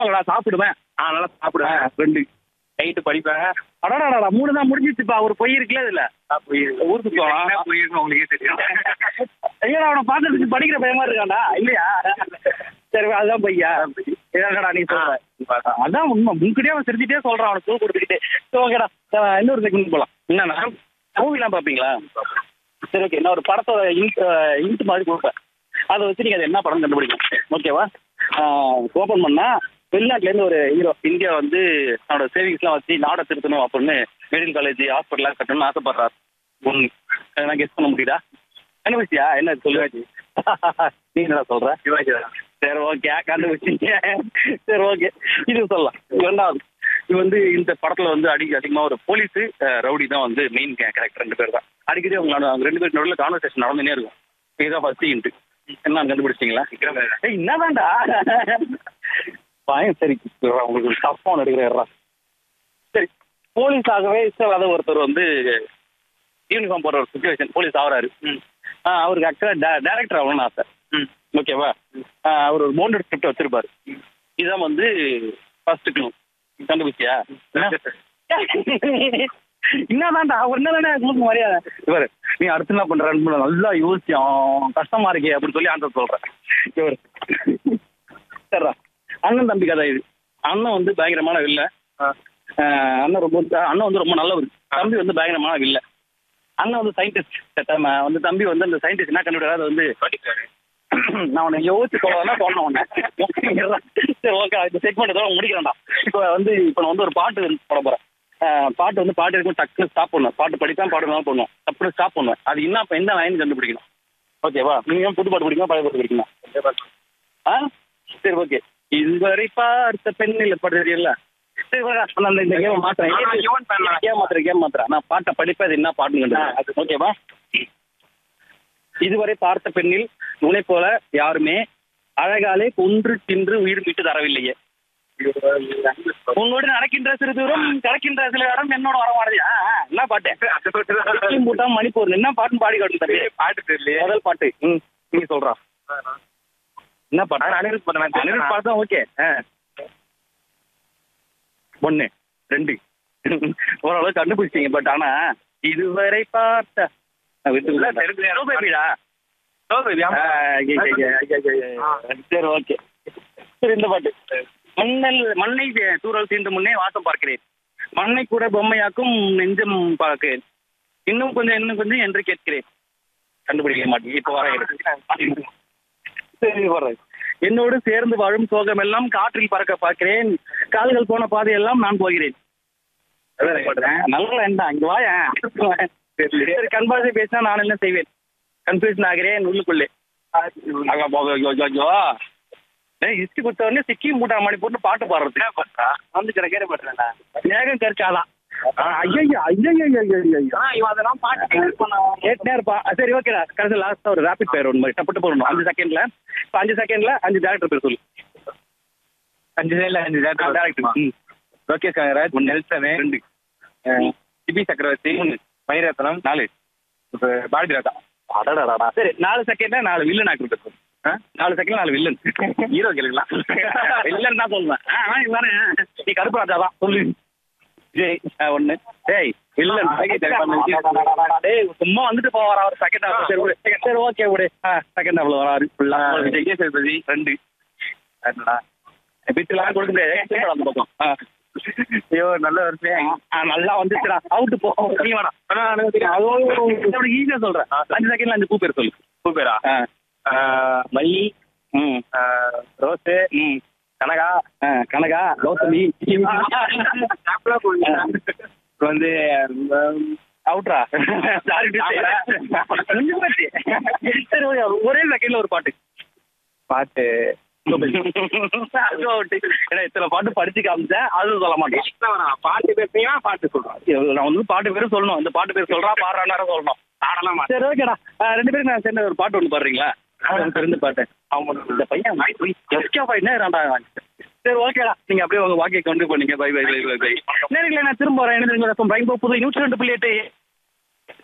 நான் சாப்பிடுவேன் ஆ நல்லா சாப்பிடுவேன் ரெண்டு நைட்டு படிப்பேன் அடாடா மூணு தான் முடிஞ்சிச்சுப்பா ஒரு பொய் இருக்குல்ல இதுல நான் போய் ஊருக்கு போகலாம். என்ன போயிருக்கோம் உங்களுக்கே தெரியும் ஐயா அவனை பார்த்துட்டு படிக்கிற பயமா இருக்காண்டா இல்லையா சரி அதுதான் பையா இதாங்கடா நீ சொல்ற அதான் உண்மை முன்கூட்டியே அவன் சிரிச்சுட்டே சொல்றான் அவனுக்கு தூக்கு கொடுத்துக்கிட்டு சரி ஓகேடா அஹ் இன்னொரு செகண்ட் போலாம் என்னன்னா மூவிலாம் பார்ப்பீங்களா சரி ஓகே நான் ஒரு படத்தோட இன்ட் இன்ட் மாதிரி கொடுப்பேன் அதை வச்சு நீங்க அது என்ன படம் கண்டுபிடிக்கும் ஓகேவா ஓப்பன் பண்ணா வெளிநாட்டுலேருந்து ஒரு ஹீரோ இந்தியா வந்து அவனோட சேவிங்ஸ்லாம் வச்சு நாடை திருத்தணும் அப்படின்னு மெடிக்கல் காலேஜ் ஹாஸ்பிட்டலாக கட்டணும்னு ஆசைப்படுறாரு ஒன்று நான் கெஸ் பண்ண முடியுதா கண்டுபிடிச்சியா என்ன சொல்லுவாச்சு நீ என்ன சொல்ற சிவாஜி தான் சரி ஓகே கண்டுபிடிச்சிங்க சரி ஓகே இது சொல்லலாம் ரெண்டாவது இது வந்து இந்த படத்துல வந்து அடி அதிகமா ஒரு போலீஸ் ரவுடி தான் வந்து மெயின் கேரக்டர் ரெண்டு பேர் தான் அடிக்கடி அவங்க நடு- அவங்க ரெண்டு பேர் நடுவில் கான்வர்சேஷன் நடந்துனே இருக்கும் இதுதான் ஃபர்ஸ்ட் இன்ட்டு என்ன கண்டுபிடிச்சிங்களா ஏய் என்னதான்டா பயம் சரி உங்களுக்கு டஃப்பான எடுக்கிறா சரி போலீஸாகவே இஷ்டவாத ஒருத்தர் வந்து யூனிஃபார்ம் போடுற ஒரு சுச்சுவேஷன் போலீஸ் ஆகுறாரு ஆ, அவருக்கு ஆக்சுவலாக டேரக்டர் ஆகணும்னு ஆசை ம் ஓகேவா ஆ, அவர் ஒரு மோண்டட் ஸ்கிரிப்ட் வச்சிருப்பாரு இதான் வந்து ஃபர்ஸ்ட் க்ளூ கண்டுபிடிச்சியா என்னதான்டா அவர் என்னதானே உங்களுக்கு மரியாதை இவர் நீ அடுத்து என்ன பண்றன்னு நல்லா யோசிச்சோம் கஷ்டமா இருக்கே அப்படின்னு சொல்லி ஆன்சர் சொல்றேன் இவர் சரிடா அண்ணன் தம்பி கதை இது அண்ணன் வந்து பயங்கரமான வில்ல அண்ணன் ரொம்ப அண்ணன் வந்து ரொம்ப நல்லவர் தம்பி வந்து பயங்கரமான வில்ல அண்ணன் வந்து சயின்டிஸ்ட் வந்து தம்பி வந்து அந்த சயின்டிஸ்ட் என்ன கண்டுபிடிக்காது வந்து படிக்காரு நான் உன்னை யோசிச்சு சொல்லலாம் சொன்னேன் உன்னை சரி ஓகே இந்த செக்மெண்ட் தான் முடிக்கிறேன்டா இப்போ வந்து இப்போ நான் வந்து ஒரு பாட்டு வந்து போட போறேன் அஹ் பாட்டு வந்து பாட்டு இருக்கும் டக்குன்னு ஸ்டாப் பண்ணுவேன் பாட்டு படிப்பேன் பாட்டு தான் பண்ணுவோம் டக்குன்னு ஸ்டாப் பண்ணுவேன் அது என்ன இப்போ எந்த லைன் கண்டுபிடிக்கணும் ஓகேவா நீங்க ஏன் புது பாட்டு பிடிக்குமா பழைய பாட்டு பிடிக்குமா ஆ சரி ஓகே இதுவரை பார்த்த பெண்ணில் பாட்டு தெரியல சரி வா, நான் அந்த இந்த கேம் மாத்துறேன் ஆனா, யுவன் fan தான். கேம் மாத்துறேன் கேம் மாத்துறேன் நான் பாட்டை படிப்பேன் அது என்ன பாட்டுன்னு கண்டுபிடிக்கிறேன். ஓகேவா இதுவரை பார்த்த பெண்ணில் உன்னை போல யாருமே அழகாலே கொன்று தின்று உயிர் விட்டு தரவில்லையே உன்னோடு நடக்கின்ற சிறு தூரம் கடக்கின்ற சில இடம் என்னோட வரமானது ஆ, ஆ, என்ன பாட்டு மூட்டாம் மணிப்பூர் என்ன பாட்டுன்னு பாடி காட்டும் தம்பி பாட்டு தெரியலையே முதல் பாட்டு ம் நீ சொல்றா என்ன பாட்டு நான் அனிருத் பண்ண வேண்டாம். அனிருத் பாட்டு தான் ஓகே ஒன்று ரெண்டு ஓரளவு கண்டுபிடிச்சிங்க பட் ஆனா இதுவரை பார்த்த நான் விட்டு இல்ல, தெரிஞ்சு- Slow baby-டா? Slow baby, ஆமா. ஆ, ஐய, ஐய, ஐய, ஐய, ஐய, ஐய. சரி ஓகே சரி இந்த பாட்டு மண்ணல் மண்ணை தே- தூரல் தீண்டு முன்னே வாசம் பார்க்கிறேன் மண்ணை கூட பொம்மையாக்கும் நெஞ்சம் பார்க்கிறேன் இன்னும் கொஞ்சம் இன்னும் கொஞ்சம் என்று கேட்கிறேன் கண்டுபிடிக்க மாட்டேன் இப்போ வர சரி வர்றேன் என்னோடு சேர்ந்து வாழும் சோகமெல்லாம் காற்றில் பறக்க பார்க்கிறேன் கால்கள் போன பாதையெல்லாம் நான் போகிறேன் நல்ல என்ன இங்க வாயேன் சரி கண்பாசை பேசினா நான் என்ன செய்வேன் கன்ஃபியூஷன் ஆகிறேன் உள்ளுக்குள்ளே அங்க போ- ஐயோ, ஐயோ, ஐயோ. ஏய் ஹிஸ்டி கொடுத்த உடனே சிக்கிம் மூட்டா மணி போட்டு பாட்டு பாடுறது வந்து கிடக்கிற பாட்டுறா மேகம் கற்காதான் ஐயோ ஐயோ ஐயோ ஐயோ ஆ, இவன் அதெல்லாம் பாட்டு கேட்டு பண்ணான். கேட்டுனே இருப்பான் அஹ் சரி ஓகேடா கடைசி லாஸ்ட்டாக ஒரு ரேபிட் பேர் ஒன்று மாதிரி டப்பு போடணும் அஞ்சு செகண்ட்ல இப்போ அஞ்சு செகண்ட்ல அஞ்சு டேரக்டர் பேர் சொல்லு அஞ்சு சைடுல அஞ்சு டேரக்டர் டேரக்டர் ம் லோகேஷ் கனகராஜ் நெல்சன் ரெண்டு சிபி சக்கரவர்த்தி மணிரத்னம் நாலு இப்ப பாரதி ராஜா அடடடா சரி நாலு செகண்ட்ல நாலு வில்லன் ஆக்டர் பேர் சொல்லு ஆ? நாலு செகண்ட் நாலு வில்லன் ஹீரோ கேளுங்களா வில்லன் தான் சொல்லுவேன் ஆ ஆ, இவன் தானே. நீ கருப்பு ராஜா தான் சொல்லு ஜெய் ஆ, ஒண்ணு டேய் வில்லன் டேய் சும்மா வந்துட்டு போவாரா ஒரு செகண்ட் ஹாஃப் சரி விடு. சரி ஓகே விடு ஆ செகண்ட் ஹாஃப்ல வராரு ஃபுல்லா விஜய் சேதுபதி ரெண்டு என்னடா பிட்டுலாம் கொடுக்க முடியாது திரும்ப அந்த பக்கம் ஆ. ஐயோ நல்ல வருஷமே ஆ, நல்லா வந்துச்சுடா அவுட்டு போ நீ வேணாம் அதோட ஈஸியா சொல்றேன் அஞ்சு செகண்ட்ல அஞ்சு பூ பேர் சொல்லு சூப்பரா ஆ. மல்லி ம் ரோஸு ம் கனகா ஆ, கனகா கௌதமி இப்ப வந்து அவுட்ரா சாரி சரி ஓகே, ஒரே செகண்ட்ல ஒரு பாட்டு பாட்டு அது out. ஏன்னா இத்தனை பாட்டு படிச்சு காமிச்சேன் அது சொல்ல மாட்டேன் பாட்டு பேசுறீங்கன்னா பாட்டு சொல்றேன் நான் வந்து பாட்டு பேரும் சொல்லணும் இந்த பாட்டு பேர் சொல்றா பாடுறான்னு சொல்லணும் ஆடலாம் மாட்டேன் சரி ஓகேடா ஆ, ரெண்டு பேரும் நான் சேர்ந்து ஒரு பாட்டு ஒன்று பாடுறீங்களா தெரிஞ்ச பாட்டு அவங்க இந்த பையன் எஸ்கே என்ன ரெண்டா சரி ஓகேடா நீங்க அப்படியே உங்க வாக்கிய கொண்டு போனீங்க bye bye bye bye bye நேரில் நான் திரும்ப வரேன் என்ன தெரியுமா? ரெயின்போ புது நூற்றி ரெண்டு புள்ளி எட்டு